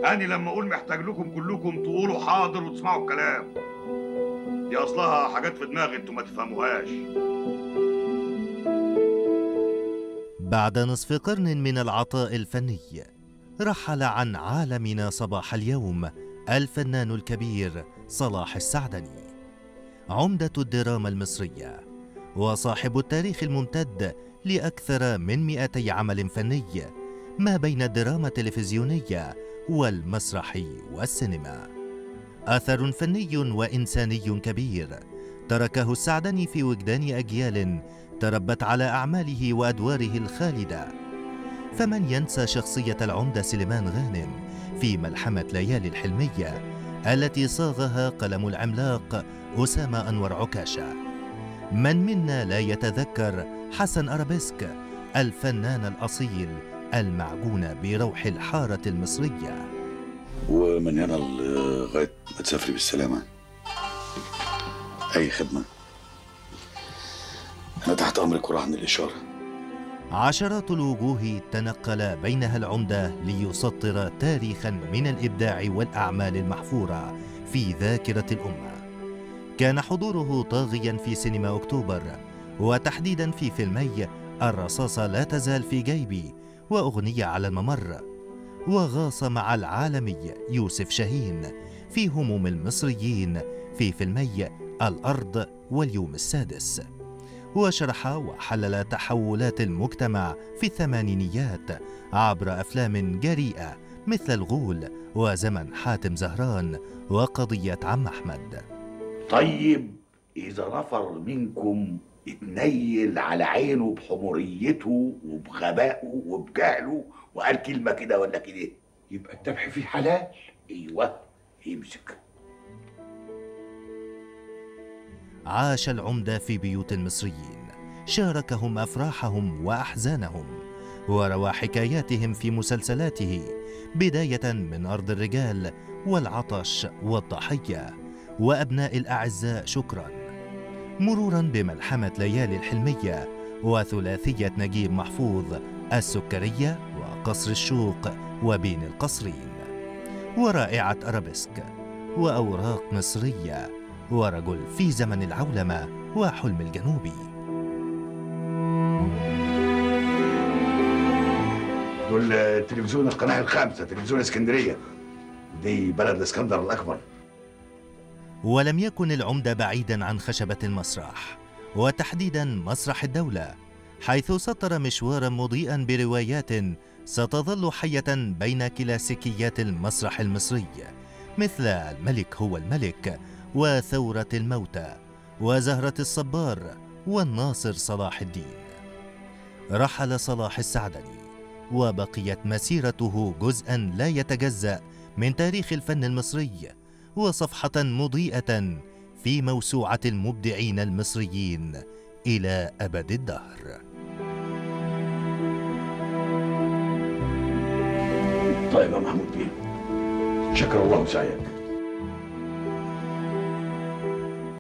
أنا لما أقول محتاج لكم كلكم تقولوا حاضر وتسمعوا الكلام دي أصلها حاجات في دماغي أنتوا ما تفهموهاش بعد نصف قرن من العطاء الفني رحل عن عالمنا صباح اليوم الفنان الكبير صلاح السعدني عمدة الدراما المصرية وصاحب التاريخ الممتد لأكثر من 200 عمل فني ما بين الدراما التلفزيونية والمسرح والسينما أثر فني وإنساني كبير تركه السعدني في وجدان أجيال تربت على أعماله وأدواره الخالدة فمن ينسى شخصية العمدة سليمان غانم في ملحمة ليالي الحلمية التي صاغها قلم العملاق أسامة أنور عكاشة من منا لا يتذكر حسن أرابيسك الفنان الأصيل المعجون بروح الحارة المصرية ومن هنا لغاية ما تسافري بالسلامة أي خدمة أنا تحت أمرك ورهن الإشارة عشرات الوجوه تنقل بينها العمدة ليسطر تاريخا من الإبداع والأعمال المحفورة في ذاكرة الأمة كان حضوره طاغيا في سينما أكتوبر وتحديدا في فيلمي الرصاصة لا تزال في جيبي وأغنية على الممر وغاص مع العالمي يوسف شاهين في هموم المصريين في فيلمي الأرض واليوم السادس وشرح وحلل تحولات المجتمع في الثمانينيات عبر أفلام جريئة مثل الغول وزمن حاتم زهران وقضية عم أحمد طيب إذا نفر منكم اتنيل على عينه بحموريته وبغبائه وبجهله وقال كلمة كده ولا كده يبقى الذبح فيه حلال ايوه يمسك عاش العمدة في بيوت المصريين شاركهم أفراحهم وأحزانهم وروى حكاياتهم في مسلسلاته بداية من أرض الرجال والعطش والضحية وأبناء الأعزاء شكرا مرورا بملحمة ليالي الحلمية وثلاثية نجيب محفوظ السكرية وقصر الشوق وبين القصرين ورائعة أرابيسك وأوراق مصرية ورجل في زمن العولمة وحلم الجنوبي دول تلفزيون القناة الخامسة تلفزيون اسكندرية دي بلد الاسكندر الأكبر ولم يكن العمدة بعيدا عن خشبة المسرح وتحديدا مسرح الدولة حيث سطر مشوارا مضيئا بروايات ستظل حية بين كلاسيكيات المسرح المصري مثل الملك هو الملك وثورة الموتى وزهرة الصبار والناصر صلاح الدين رحل صلاح السعدني وبقيت مسيرته جزءا لا يتجزأ من تاريخ الفن المصري وصفحة مضيئة في موسوعة المبدعين المصريين إلى أبد الدهر طيب يا محمود بيه شكر الله سعيك